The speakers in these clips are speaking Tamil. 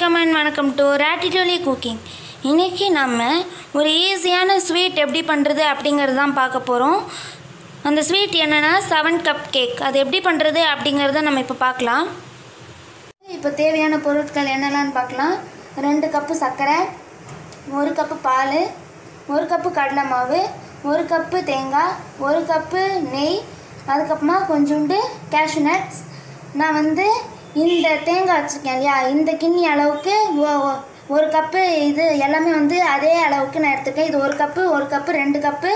ஜென்டல்மேன் வணக்கம் டு ராட்டிடோலி குக்கிங் இன்றைக்கி நம்ம ஒரு ஈஸியான ஸ்வீட் எப்படி பண்ணுறது அப்படிங்கிறது தான் பார்க்க போகிறோம் அந்த ஸ்வீட் என்னென்னா செவன் கப் கேக் அது எப்படி பண்ணுறது அப்படிங்கிறத நம்ம இப்போ பார்க்கலாம் இப்போ தேவையான பொருட்கள் என்னெல்லாம்னு பார்க்கலாம் ரெண்டு கப்பு சர்க்கரை ஒரு கப்பு பால் ஒரு கப்பு கடலை மாவு ஒரு கப்பு தேங்காய் ஒரு கப்பு நெய் அதுக்கப்புறமா கொஞ்சோண்டு cashew nuts நான் வந்து இந்த தேங்காய் வச்சுருக்கேன் இல்லையா இந்த கிண்ணி அளவுக்கு ஒ- ஒ- ஒரு கப்பு இது எல்லாமே வந்து அதே அளவுக்கு நான் எடுத்துருக்கேன் இது ஒரு கப்பு ஒரு கப்பு ரெண்டு கப்பு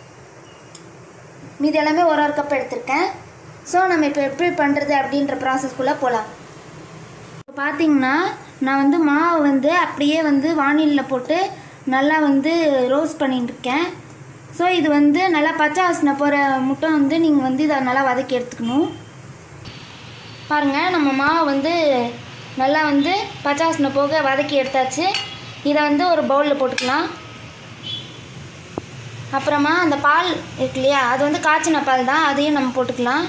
மீதி எல்லாமே ஒரு ஒரு கப் எடுத்திருக்கேன் ஸோ நம்ம இப்போ எப்படி பண்ணுறது அப்படின்ற ப்ராசஸ்க்குள்ளே போகலாம் இப்போ பார்த்தீங்கன்னா நான் வந்து மாவை வந்து அப்படியே வந்து வானிலில் போட்டு நல்லா வந்து ரோஸ்ட் பண்ணிட்டு இருக்கேன் ஸோ இது வந்து நல்லா பச்சை வாசனை போகிற முட்டை வந்து நீங்கள் வந்து இதை நல்லா வதக்கி எடுத்துக்கணும் பாருங்கள் நம்ம மாவை வந்து நல்லா வந்து பச்சை வாசனை போக வதக்கி எடுத்தாச்சு இதை வந்து ஒரு பவுலில் போட்டுக்கலாம் அப்புறமா அந்த பால் இருக்கு இல்லையா அது வந்து காய்ச்சின பால் தான் அதையும் நம்ம போட்டுக்கலாம்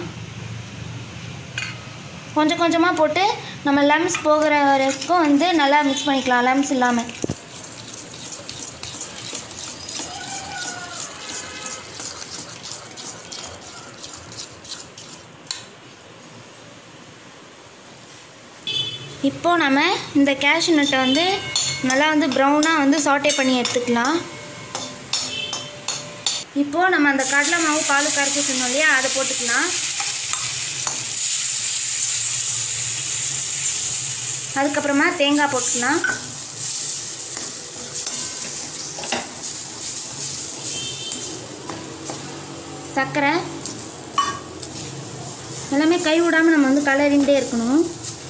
கொஞ்சம் கொஞ்சமாக போட்டு நம்ம லம்ஸ் போகிற வரைக்கும் வந்து நல்லா மிக்ஸ் பண்ணிக்கலாம் லம்ஸ் இல்லாமல் இப்போது நம்ம இந்த கேஷ்யூ நட்டை வந்து நல்லா வந்து ப்ரௌனாக வந்து சாட்டே பண்ணி எடுத்துக்கலாம் இப்போது நம்ம அந்த கடலை மாவு பால் கரைச்சி சொன்னோம் இல்லையா அதை போட்டுக்கலாம் அதுக்கப்புறமா தேங்காய் போட்டுக்கலாம் சர்க்கரை எல்லாமே கை விடாமல் நம்ம வந்து கலரிண்டே இருக்கணும்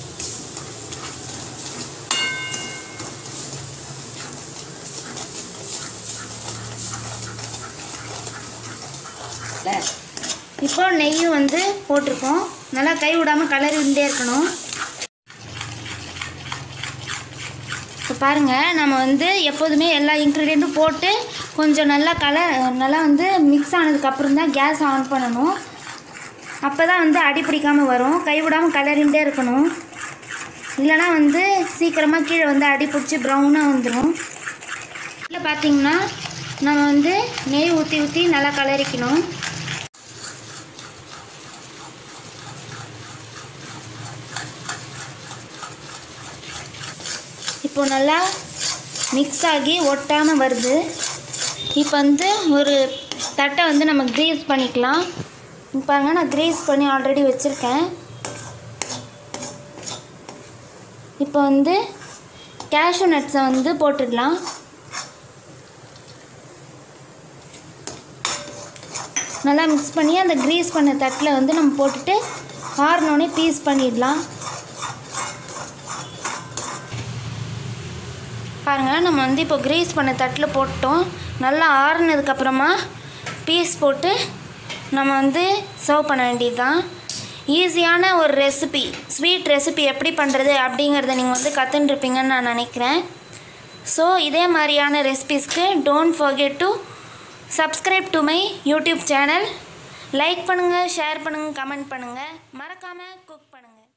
இப்போ நெய்யும் வந்து போட்டிருக்கோம் நல்லா கை விடாமல் கலரிண்டே இருக்கணும் இப்போ பாருங்கள் நம்ம வந்து எப்போதுமே எல்லா இன்க்ரீடியண்ட்டும் போட்டு கொஞ்சம் நல்லா கலர் நல்லா வந்து மிக்ஸ் ஆனதுக்கப்புறம் தான் கேஸ் ஆன் பண்ணணும் அப்போ தான் வந்து அடி பிடிக்காமல் வரும் கைவிடாமல் கலரிண்டே இருக்கணும் இல்லைனா வந்து சீக்கிரமாக கீழே வந்து அடி பிடிச்சி ப்ரௌனாக வந்துடும் இல்லை பார்த்தீங்கன்னா நம்ம வந்து நெய் ஊற்றி ஊற்றி நல்லா கலரிக்கணும் இப்போ நல்லா மிக்ஸ் ஆகி ஒட்டாமல் வருது இப்போ வந்து ஒரு தட்டை வந்து நம்ம க்ரீஸ் பண்ணிக்கலாம் இங்க பாருங்க நான் க்ரீஸ் பண்ணி ஆல்ரெடி வச்சுருக்கேன் இப்போ வந்து கேஷ்யூ நட்ஸை வந்து போட்டுடலாம் நல்லா மிக்ஸ் பண்ணி அந்த க்ரீஸ் பண்ண தட்டில் வந்து நம்ம போட்டுட்டு ஆறினோடனே பீஸ் பண்ணிடலாம் பாருங்கள் நம்ம வந்து இப்போ கிரீஸ் பண்ண தட்டில் போட்டோம் நல்லா ஆறுனதுக்கப்புறமா பீஸ் போட்டு நம்ம வந்து சர்வ் பண்ண வேண்டியது தான் ஈஸியான ஒரு ரெசிபி ஸ்வீட் ரெசிபி எப்படி பண்ணுறது அப்படிங்கிறத நீங்கள் வந்து கற்றுன்ருப்பீங்கன்னு நான் நினைக்கிறேன் ஸோ இதே மாதிரியான ரெசிபீஸ்க்கு don't forget to subscribe to my YouTube channel like பண்ணுங்கள் ஷேர் பண்ணுங்கள் கமெண்ட் பண்ணுங்கள் மறக்காமல் குக் பண்ணுங்கள்